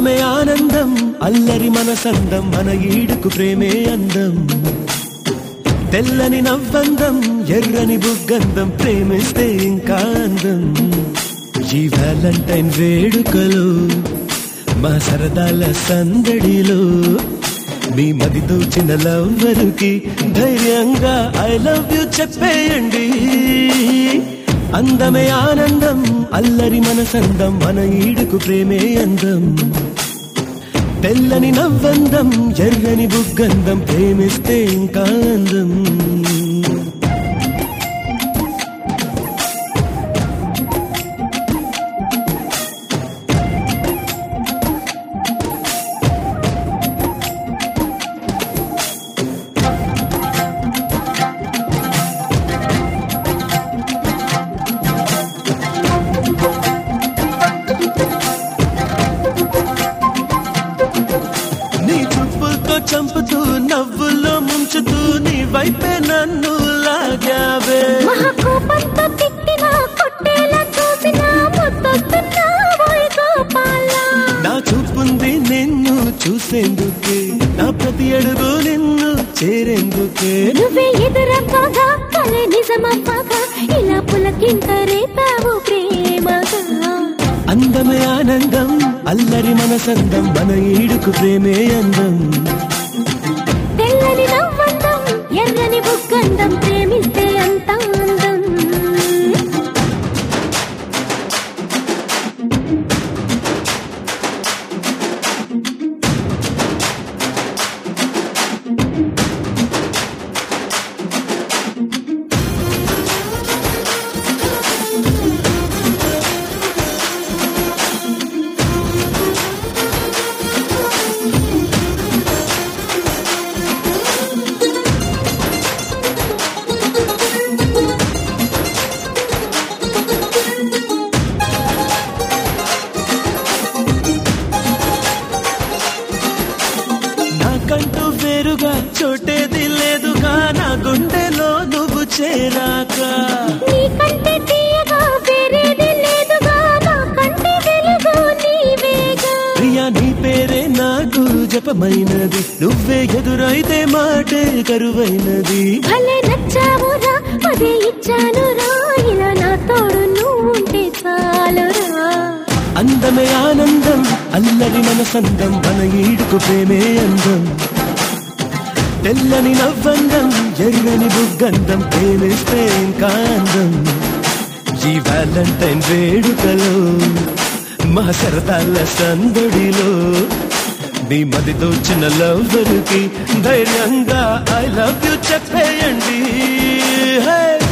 అందమే ఆనందం అల్లరి మనసందం మన ఈడుకు ప్రేమే అందం తెల్లని నవ్వందం ఎర్రని బుగ్గందం ప్రేమిస్తే ఇంకా అందం ఈ వ్యాలంటైన్ వేడుకలో మా సరదాల సందడిలో మీ మది దోచిన లవ్వరుకి ధైర్యంగా ఐ లవ్ యు చెప్పేయండి అందమే ఆనందం అల్లరి మనసందం మన ఈడుకు ప్రేమే అందం తెల్లని నవ్వందం ఎర్రని బుగ్గందం ప్రేమిస్తే ఇంకా అందం నీ చూపులతో చంపుతూ నవ్వుల్లో ముంచుతూ నీ వైపే నన్ను లాగావే మహాకోపంతో తిట్టినా కొట్టేలా చూసినా ముద్దొస్తున్నా ఓయ్ గోపాలా నా చూపుంది నిన్ను చూసేందుకే నా ప్రతి అడుగు నిన్ను చేరేందుకే నువ్వే ఎదురవ్వగా కలే నిజమవ్వగా ఇలా పులకింత రేపావు ప్రేమగా అందమే ఆనందం అల్లరి మనసందం మన ఈడుకు ప్రేమే అందం తెల్లని నవ్వందం ఎర్రని బుగ్గందం ప్రేమిస్తే అంత అందం నాకంటూ వేరుగా చోటేది లేదుగా నా గుండెలో నువ్వు చేరాక నీకంటే తీయగా వేరేది లేదుగా నాకంటే వెలుగు నీవేగా ప్రియా నీ పేరే నాకు జపమైనది నువ్వే ఎదురైతే మాటే కరువైనది భలే నచ్చావురా అదే ఇచ్చానురా ఇలా నా తోడు నువ్వు ఉంటే చాలురా అందమే ఆనందం అల్లరి మనసందం మన ఈడుకు ప్రేమే అందం తెల్లని నవ్వందం ఎర్రని బుగ్గందం ప్రేమిస్తే ఇంకా అందం ఈ వ్యాలంటైన్ వేడుకలో మా సరదాల సందడిలో మీ మది దోచిన లవ్వరుకి ధైర్యంగా ఐ లవ్ యు చెప్పేయండి హే